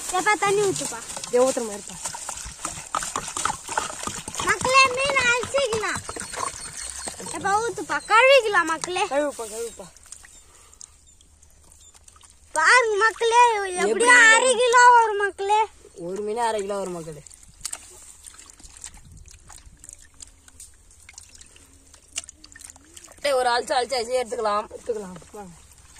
எப்பா தண்ணி ஊத்துப்பா இதே ஊத்துற மாதிரி இருப்பா மக்களே மீன் அழிச்சிக்கலாம் எப்பா ஊத்துப்பா கழுவிக்கலாம் மக்களே கழுவுப்பா கழுவுப்பா பாருங்க மக்களே எப்படியும் அரை கிலோ வரும் மக்களே ஒரு மீன் அரை கிலோ வரும் மக்களே டேய், ஒரு அழிச்சு அழிச்சு அழிச்சு எடுத்துக்கலாம் எடுத்துக்கலாம் வாங்க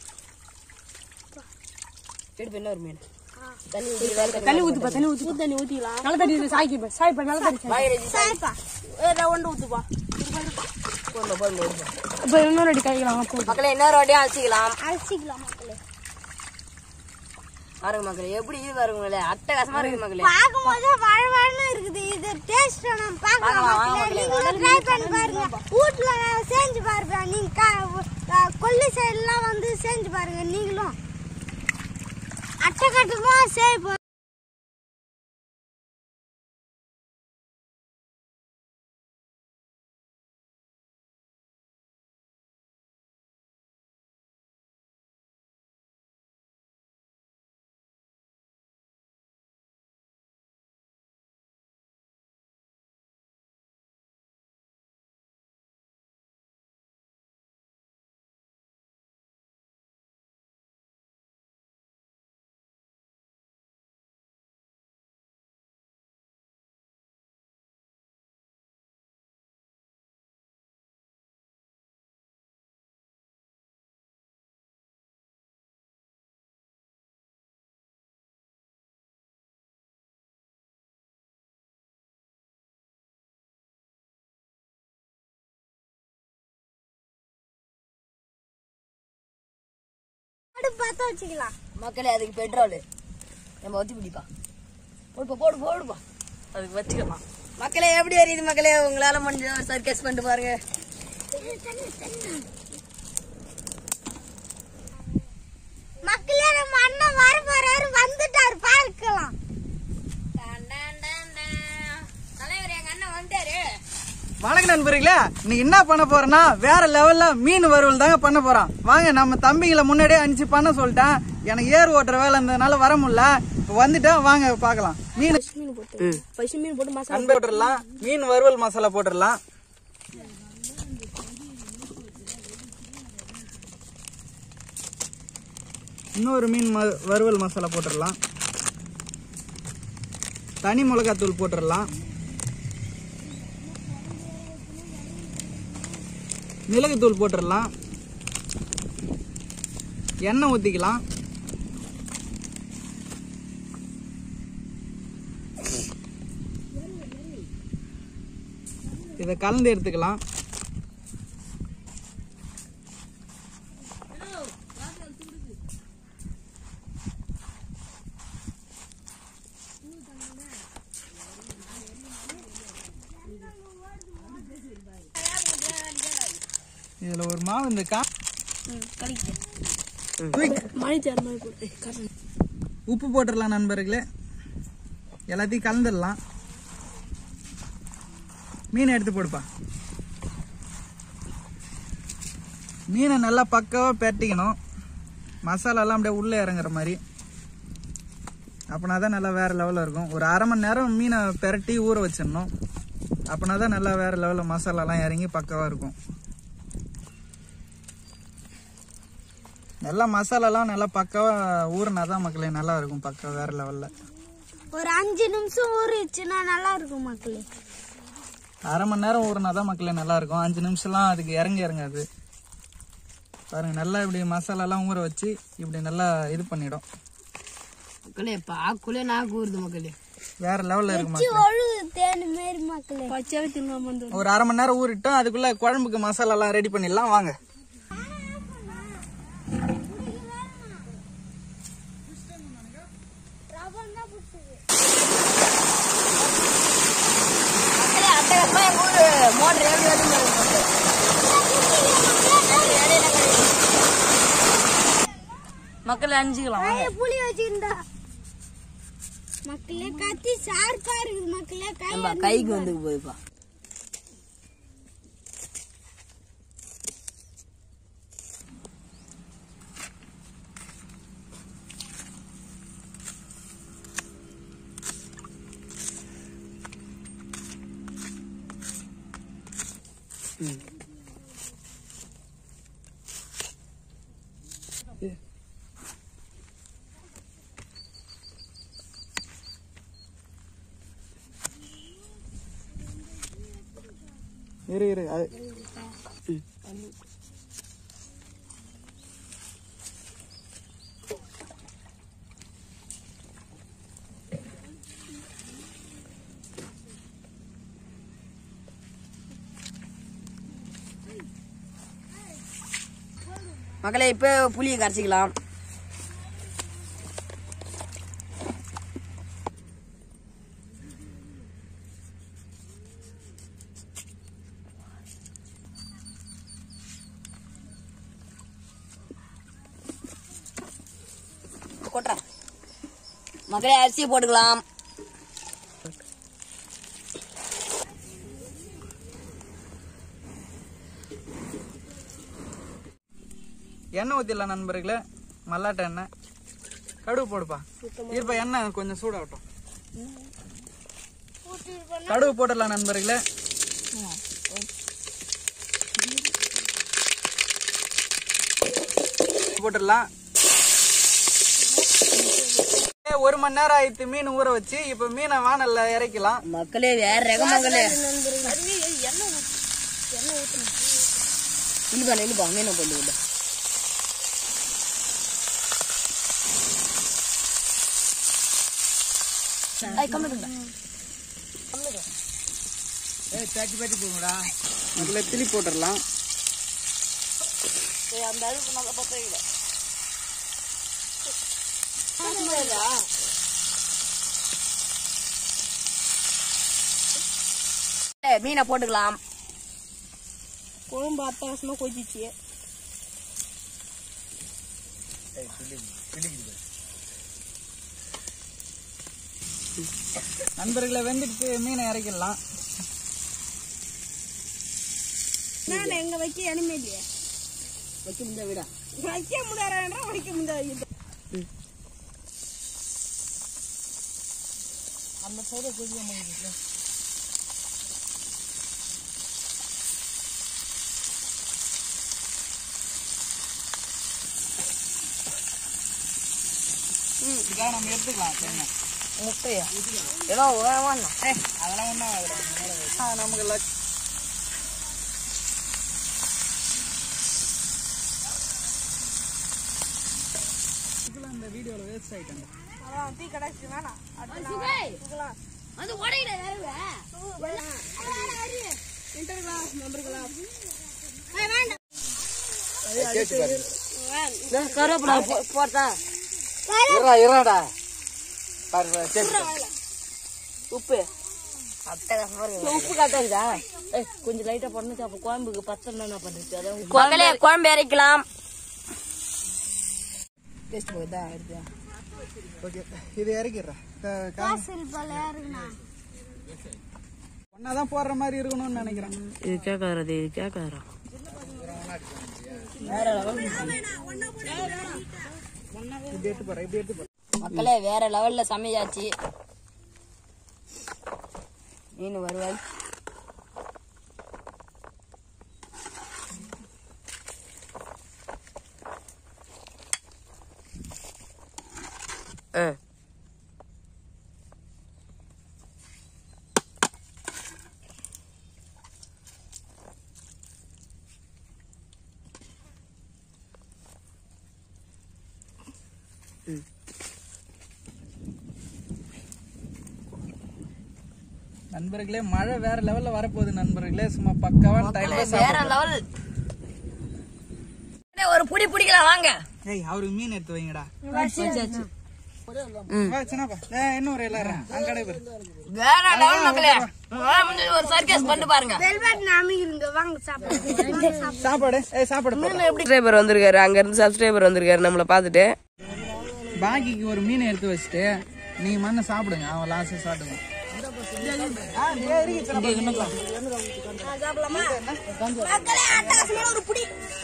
எடுப்பு என்ன ஒரு மீன் தண்ணி ஊத்தி வேற தண்ணி ஊத்துப்பா தண்ணி ஊத்தி தண்ணி ஊத்திக்கலாம் நல்ல தண்ணி சாய்க்கு சாய்ப்பா நல்ல தண்ணி வாய் ரெடி சரிப்பா ஒன்று ஊத்துப்பா போதும் போதும் போதும் இப்போ இன்னொரு அடி கழிக்கலாம் மக்களே இன்னொரு வாட்டியும் அழைச்சிக்கலாம் அழிச்சிக்கலாம் மக்களே பாருங்க மக்களே எப்படி இது பாருங்களே அட்டகாசமா இருக்கு மக்களே பார்க்கும்போது வழவழன்னு இருக்குது இது டேஸ்ட் நம்ம பார்க்கலாம் வாங்க, வாங்க மக்களே மக்களே. நீங்களும் ட்ரை பண்ணி பாருங்க வீட்ல செஞ்சு பாருங்க நீங்க க- க- கொல்லி சைடுலாம் வந்து செஞ்சு பாருங்க நீங்களும் அட்டகட்டமா செய்ய பார்த்தா வச்சுக்கலாம் மக்களே அதுக்கு பெட்ரோல் நம்ம ஊத்தி பிடிப்பா போடுப்பா போடு போடுப்பா அதுக்கு வச்சுக்கலாம் மக்களே எப்படி எரியுது மக்களே உங்களால முடிஞ்ச ஒரு சர்க்கஸ் பண்ணிட்டு பாருங்க மக்களே நம்ம அண்ணன் வர போறாரு வந்துட்டாரு பார்க்கலாம் தலைவர் எங்க அண்ணன் வந்துட்டாரு வணக்கம் நண்பர்களே இன்னைக்கு என்ன பண்ண போறோம்னா வேற லெவல்ல மீன் வறுவல் தாங்க பண்ண போறோம் வாங்க நம்ம தம்பிங்களை முன்னாடியே அனுப்பிச்சு பண்ண சொல்லிட்டேன் எனக்கு ஏர் ஓட்டுற வேலை இருந்ததுனால வர முடியல இப்ப வந்துட்டேன் வாங்க பார்க்கலாம் மீன் மீன் போட்டு பசு மீன் போட்டு மசாலா அன்பு போட்டுடலாம் மீன் வறுவல் மசாலா போட்டுடலாம் இன்னொரு மீன் ம- வறுவல் மசாலா போட்டுடலாம் தனி மிளகாத்தூள் போட்டுடலாம் மிளகுத்தூள் போட்டுடலாம் எண்ணெய் ஊற்றிக்கலாம் இதை கலந்து எடுத்துக்கலாம் இதுல ஒரு மாவு இந்த கா தூக்கி. மணி தேர் மாதிரி போட்டு கரெக்ட் உப்பு போட்டுடலாம் நண்பர்களே எல்லாத்தையும் கலந்துடலாம் மீனை எடுத்து போடுப்பா மீனை நல்லா பக்காவாக பெரட்டிக்கணும் மசாலாலாம் அப்படியே உள்ளே இறங்குற மாதிரி அப்போனா தான் நல்லா வேற லெவலில் இருக்கும் ஒரு அரை மணி நேரம் மீனை பெரட்டி ஊற வச்சிடணும் அப்போனா தான் நல்லா வேற லெவலில் மசாலாலாம் இறங்கி பக்காவாக இருக்கும் நல்லா மசாலாலாம் நல்லா பக்காவாக ஊறினா தான் மக்களே நல்லா இருக்கும் பக்கா வேற லெவலில் ஒரு அஞ்சு நிமிஷம் ஊறிச்சுன்னா நல்லா இருக்கும் மக்களே அரை மணி நேரம் ஊறினா தான் மக்களே நல்லா இருக்கும் அஞ்சு நிமிஷம்லாம் அதுக்கு இறங்கி இறங்காது பாருங்க நல்லா இப்படி மசாலாலாம் ஊற வச்சு இப்படி நல்லா இது பண்ணிடும் மக்களே பாக்குள்ளே நான் கூறுது மக்களே வேற லெவல்ல இருக்கு மக்களே ஒழுகு தேனு மாரி மக்களே பச்சாவே தின்னாம வந்து ஒரு அரை மணி நேரம் ஊறிட்டோம் அதுக்குள்ள குழம்புக்கு மசாலாலாம் ரெடி பண்ணிடலாம் வாங்க மக்களே அட்டகாசமா எங்க ஊரு மோட்டர் எப்படி வந்து மக்கள் அஞ்சுக்கலாம் வாங்க புளி வச்சிருந்தா மக்களே கத்தி ஷார்ப்பா இருக்குது மக்களே கை நம்ம கைக்கு வந்து போகுதுப்பா இரு இரு அது மக்களே இப்போ புளியை கரைச்சிக்கலாம் கொட்டுறேன் மக்களே அரிசியை போட்டுக்கலாம் எண்ணெய் ஊற்றிடலாம் நண்பர்களே மல்லாட்டை எண்ணெய் கடுகு போடுப்பா இருப்பா எண்ணெய் கொஞ்சம் சூடாகட்டும் கடுகு போட்டுடலாம் நண்பர்களே போட்டுடலாம் ஒரு மணி நேரம் ஆயிடுத்து மீன் ஊற வச்சு இப்ப மீனை வானல்ல இறக்கலாம் மக்களே வேற ரக மக்களே இழுப்பா இழுப்பா மீனை போட்டு விடு ஐய், கம்முனு இருங்க. பேட்டி பேட்டி போங்கடா அதுல திளி போட்டுடலாம் ஏய், அந்த அழுப்பு நல்லா பத்த வைக்கல. ஏய், மீனை போட்டுக்கலாம் குழம்பு அட்டகாசமா கொதிச்சு நண்பர்களை வெந்துட்டு மீனை இறக்கிடலாம் நான் எங்க வைக்க இனிமே இல்லையே வைக்க முடிஞ்ச விடா வைக்க முடியாதுன்றா வைக்க முடியாது அந்த சைடு பெரிய இதுக்காக நம்ம எடுத்துக்கலாம் சரிங்க முட்டையா ஏதோ வேணாம் ஏய் அதெல்லாம் ஒன்றும் ஆகுது நமக்கு லக் இதெல்லாம் இந்த வீடியோவில் வேஸ்ட் ஆயிட்டாங்க அதான் டீ கடைக்கு வேணாம் அது உடையில கருவேப்பிலை போட்டா இருடா இருடா பாரு சரி உப்பு உப்பு காட்டாதா கொஞ்சம் லைட்டா பண்ணுச்சு அப்ப குழம்புக்கு பச்சை என்ன பண்ணுச்சு அதான் குழம்பு குழம்பு இறக்கலாம் டேஸ்ட் போகுதா இருக்குதா ஓகே இது இறக்கிடுறேன் ஒன்னா தான் போடுற மாதிரி இருக்கணும்னு நினைக்கிறேன் இது கேட்காதா இது கேட்காதா இப்படி எடுத்து போறேன் இப்படி எடுத்து போறேன் மக்களே வேற லெவல்ல சமைச்சாச்சு மீன் வருவாய் நண்பர்களே மழை வேற லெவல்ல வரப்போகுது நண்பர்களே சும்மா பக்காவான டைம்ல வேற லெவல் ஒரு புடி பிடிக்கலாம் வாங்க ஏய் அவருக்கு மீன் எடுத்து வைங்கடா வச்சாச்சு வா சின்னப்பா ஏய், இன்னும் ஒரு எல்லாரும் அங்கடை பேர் வேற லெவல் மக்களே உங்களால முடிஞ்சது ஒரு சர்க்கஸ் பண்ணி பாருங்க வெல்வெட் நாமிங்க வாங்க சாப்பிடுங்க சாப்பாடு ஏய் சாப்பாடு போடு. சப்ஸ்கிரைபர் வந்திருக்காரு அங்க இருந்து சப்ஸ்கிரைபர் வந்திருக்காரு நம்மள பாத்துட்டு பாக்கிக்கு ஒரு மீன் எடுத்து வச்சுட்டு நீங்க மண்ணை சாப்பிடுங்க அவன் லாஸ்ட் சாப்பிடுங்க ஆ, டேய், இருக்கு, சின்னப்பா. மக்களே அட்டகாசமான ஒரு புடி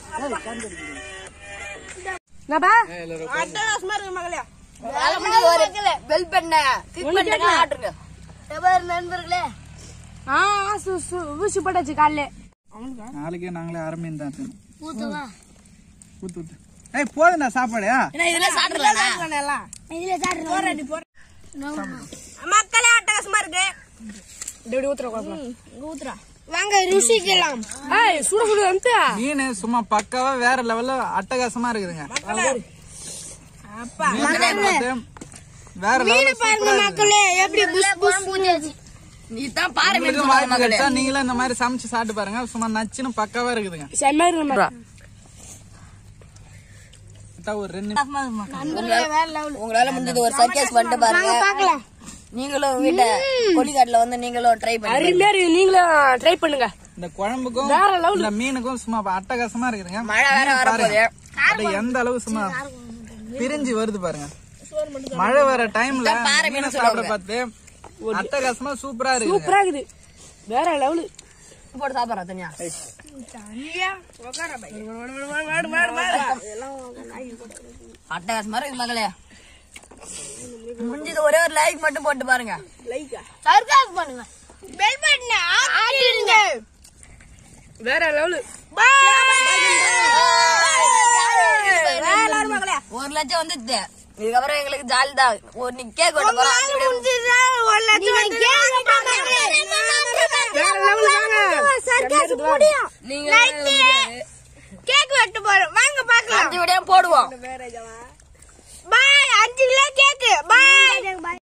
என்னப்பா அட்டகாசமா இருக்கு மகளே வேலை முடிஞ்சது ஒரு பெல் பண்ண கிளிக் பண்ணிட்டு ஆட்டுங்க நண்பர்களே ஆ ஊசி போட்டாச்சு காலைல நாளைக்கே நாங்களே அரை மீன் தான் தின்னோம் ஊத்துவா ஊத்து ஊத்து ஏய் போதுண்டா சாப்பாடு ஏன்னா இதெல்லாம் சாப்பிடலாம் இதுல சாப்பிடுறோம் மக்களே அட்டகாசமா இருக்கு இப்படி ஊத்துற ஊத்துறா வாங்க ருசிக்கலாம் ஏய் சுட சுட வந்து மீன் சும்மா பக்காவா வேற லெவல்ல அட்டகாசமா இருக்குதுங்க மீன் பார்த்து வேற லெவல்ல சூப்பரா இருக்குது மக்களே எப்படி புஸ் புஸ் இதுதான் பாறை மீன் உங்களுக்கும் சொல்லுவாங்க வாய்ப்பு மக்களே கிடைச்சா நீங்களும் இந்த மாதிரி சமைச்சு சாப்பிட்டு பாருங்க சும்மா நச்சுன்னு பக்காவா இருக்குதுங்க செம்மையா இருக்கு கரெக்டா ஒரு ரெண்டு உங்களால முடிஞ்சது ஒரு சர்க்கஸ் பண்ணிட்டு பாருங்க பார்க்கலாம் நீங்களும் வீட்டை கொல்லிக்காட்டுல வந்து நீங்களும் ட்ரை பண்ணி அருமையா இருக்கு நீங்களும் ட்ரை பண்ணுங்க இந்த குழம்புக்கும் வேற level. இந்த மீனுக்கும் சும்மா அட்டகாசமா இருக்குதுங்க மழை வேற மீன் வரப்போகுது. பாருங்க. அது எந்த அளவு சும்மா பிரிஞ்சு வருது பாருங்க மழை வர டைம்ல பாறை மீனை மீன் சாப்பிட பார்த்து அட்டகாசமா சூப்பரா இருக்கு சூப்பரா இருக்குது வேற லெவலு போட்டு சாப்பிடுறா தனியா அட்டகாசமா இருக்கு மகளே முடிஞ்சது ஒரே ஒரு லைக் மட்டும் போட்டு பாருங்க சர்க்காஸ் பண்ணுங்க பெல் பட்டனை ஆட்டிடுங்க வேற லெவலு ஒரு லட்சம் வந்துச்சு இதுக்கப்புறம் எங்களுக்கு ஜாலி தான் ஒரு நீ கேக் வெட்ட போறோம் அஞ்சு விட- சர்க்காஸ் முடியும் நீங்க கேக் வெட்ட போறோம் வாங்க பார்க்கலாம் அஞ்சு விடையும் போடுவோம் பாய் அஞ்சு கிலோ கேக்கு பாய்